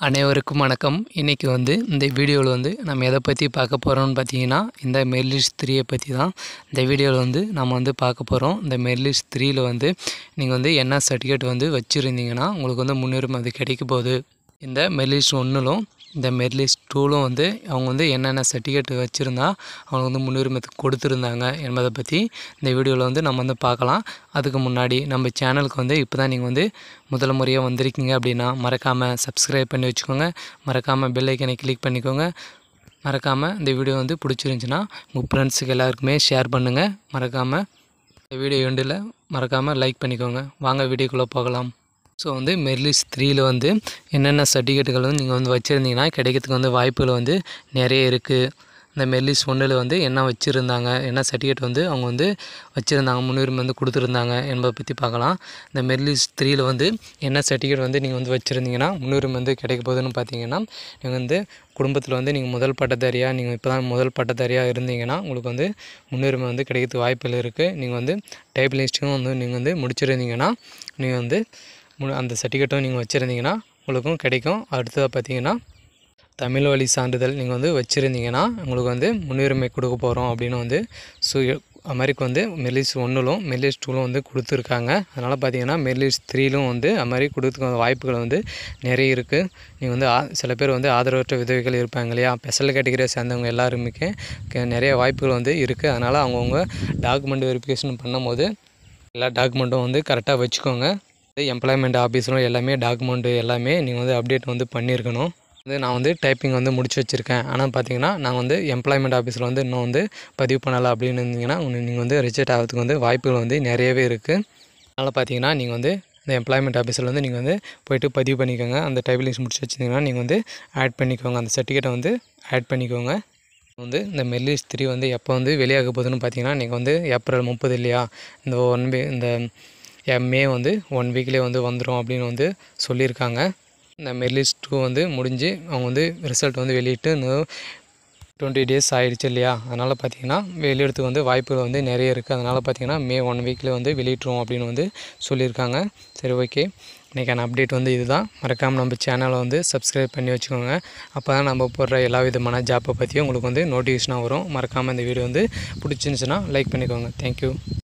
அனைவருக்கும் வணக்கம் இன்றைக்கி வந்து இந்த வீடியோவில் வந்து நம்ம எதை பற்றி பார்க்க போகிறோம்னு பார்த்தீங்கன்னா இந்த மெர்லிஸ் த்ரீயை பற்றி தான் இந்த வீடியோவில் வந்து நம்ம வந்து பார்க்க போகிறோம் இந்த மெர்லிஸ் த்ரீயில் வந்து நீங்கள் வந்து என்ன சர்டிஃபிகேட் வந்து வச்சுருந்தீங்கன்னா உங்களுக்கு வந்து முன்னுரிமை அது கிடைக்க போகுது இந்த மெர்லிஸ் ஒன்றிலும் இந்த மெர்லிஸ் டூலும் வந்து அவங்க வந்து என்னென்ன சர்டிஃபிகேட் வச்சுருந்தா அவங்க வந்து முன்னுரிமை கொடுத்துருந்தாங்க என்பதை பற்றி இந்த வீடியோவில் வந்து நம்ம வந்து பார்க்கலாம் அதுக்கு முன்னாடி நம்ம சேனலுக்கு வந்து இப்போ தான் நீங்கள் வந்து முதல் முறையாக வந்திருக்கீங்க அப்படின்னா மறக்காமல் சப்ஸ்கிரைப் பண்ணி வச்சுக்கோங்க மறக்காமல் பெல் ஐக்கனை கிளிக் பண்ணிக்கோங்க மறக்காமல் இந்த வீடியோ வந்து பிடிச்சிருந்துச்சின்னா உங்கள் ஃப்ரெண்ட்ஸுக்கு எல்லாருக்குமே ஷேர் பண்ணுங்கள் மறக்காமல் இந்த வீடியோ எண்டில் மறக்காமல் லைக் பண்ணிக்கோங்க வாங்க வீடியோக்குள்ளே போகலாம் ஸோ வந்து மெர்லிஸ் த்ரீயில் வந்து என்னென்ன சர்டிஃபிகேட்டுகள் வந்து நீங்கள் வந்து வச்சுருந்தீங்கன்னா கிடைக்கிறதுக்கு வந்து வாய்ப்புகள் வந்து நிறைய இருக்குது இந்த மெர்லிஸ் ஒன்றில் வந்து என்ன வச்சுருந்தாங்க என்ன சர்டிஃபிகேட் வந்து அவங்க வந்து வச்சுருந்தாங்க முன்னுரிமை வந்து கொடுத்துருந்தாங்க என்பதை பற்றி பார்க்கலாம் இந்த மெர்லிஸ் த்ரீயில் வந்து என்ன சர்டிஃபிகேட் வந்து நீங்கள் வந்து வச்சுருந்தீங்கன்னா முன்னுரிமை வந்து கிடைக்க போகுதுன்னு பார்த்தீங்கன்னா நீங்கள் வந்து குடும்பத்தில் வந்து நீங்கள் முதல் பட்டதாரியாக நீங்கள் இப்போ தான் முதல் பட்டதாரியாக இருந்தீங்கன்னா உங்களுக்கு வந்து முன்னுரிமை வந்து கிடைக்கிறதுக்கு வாய்ப்புகள் இருக்குது நீங்கள் வந்து டைப்லிஸ்ட்டும் வந்து நீங்கள் வந்து முடிச்சிருந்தீங்கன்னா நீங்கள் வந்து மு- அந்த சர்டிஃபிகேட்டும் நீங்கள் வச்சுருந்தீங்கன்னா உங்களுக்கும் கிடைக்கும் அடுத்ததாக பார்த்தீங்கன்னா தமிழ் வழி சான்றிதழ் நீங்கள் வந்து வச்சுருந்தீங்கன்னா உங்களுக்கு வந்து முன்னுரிமை கொடுக்க போகிறோம் அப்படின்னு வந்து சு அமெரிக்கு வந்து மெர்லிஸ் ஒன்றிலும் மெர்லிஸ் டூலும் வந்து கொடுத்துருக்காங்க அதனால் பார்த்தீங்கன்னா மெர்லிஸ் த்ரீலும் வந்து அது மாதிரி கொடுத்துக்க வாய்ப்புகள் வந்து நிறைய இருக்குது நீங்கள் வந்து ஆ- சில பேர் வந்து ஆதரவற்ற விதவைகள் இருப்பாங்க இல்லையா ஸ்பெஷல் கேட்டகரியை சேர்ந்தவங்க எல்லாருமே க- நிறைய வாய்ப்புகள் வந்து இருக்குது அதனால் அவங்கவுங்க டாக்குமெண்ட் வெரிஃபிகேஷன் பண்ணும்போது எல்லா டாக்குமெண்ட்டும் வந்து கரெக்டாக வச்சுக்கோங்க எம்ப்ளாய்மெண்ட் ஆஃபீஸிலும் எல்லாமே டாக்குமெண்ட் எல்லாமே நீங்கள் வந்து அப்டேட் வந்து பண்ணியிருக்கணும் வந்து நான் வந்து டைப்பிங் வந்து முடிச்சு வச்சுருக்கேன் ஆனால் பார்த்தீங்கன்னா நான் வந்து எம்ப்ளாய்மெண்ட் ஆஃபீஸில் வந்து இன்னும் வந்து பதிவு பண்ணலை அப்படின்னு இருந்தீங்கன்னா நீங்கள் வந்து ரிஜெக்ட் ஆகிறதுக்கு வந்து வாய்ப்புகள் வந்து நிறையவே இருக்குது அதனால் பார்த்தீங்கன்னா நீங்கள் வந்து இந்த எம்ப்ளாய்மெண்ட் ஆஃபீஸில் வந்து நீங்கள் வந்து போயிட்டு பதிவு பண்ணிக்கோங்க அந்த டைப்பிங்ஸ் முடிச்சு வச்சிருந்தீங்கன்னா நீங்கள் வந்து ஆட் பண்ணிக்கோங்க அந்த சர்டிஃபிகேட்டை வந்து ஆட் பண்ணிக்கோங்க வந்து இந்த மெர்லிஸ் த்ரீ வந்து எப்போ வந்து வெளியாக போகுதுன்னு பார்த்தீங்கன்னா நீங்கள் வந்து ஏப்ரல் முப்பது இல்லையா இந்த ஒன் வீ இந்த எ- மே வந்து ஒன் வீக்லேயே வந்து வந்துடும் அப்படின்னு வந்து சொல்லியிருக்காங்க இந்த மெர்லிஸ் டூ வந்து முடிஞ்சு அவங்க வந்து ரிசல்ட் வந்து வெளியிட்டு இன்னும் டுவெண்ட்டி டேஸ் ஆயிடுச்சு இல்லையா அதனால் பார்த்தீங்கன்னா வெளியிடத்துக்கு வந்து வாய்ப்புகள் வந்து நிறைய இருக்குது அதனால் பார்த்தீங்கன்னா மே ஒன் வீக்கில் வந்து வெளியிட்டுருவோம் அப்படின்னு வந்து சொல்லியிருக்காங்க சரி ஓகே இன்றைக்கான அப்டேட் வந்து இதுதான் மறக்காமல் நம்ம சேனலை வந்து சப்ஸ்கிரைப் பண்ணி வச்சுக்கோங்க அப்போ தான் நம்ம போடுற எல்லா விதமான ஜாப்பை பற்றியும் உங்களுக்கு வந்து நோட்டிஃபிகேஷனாக வரும் மறக்காமல் இந்த வீடியோ வந்து பிடிச்சிருந்துச்சுன்னா லைக் பண்ணிக்கோங்க தேங்க்யூ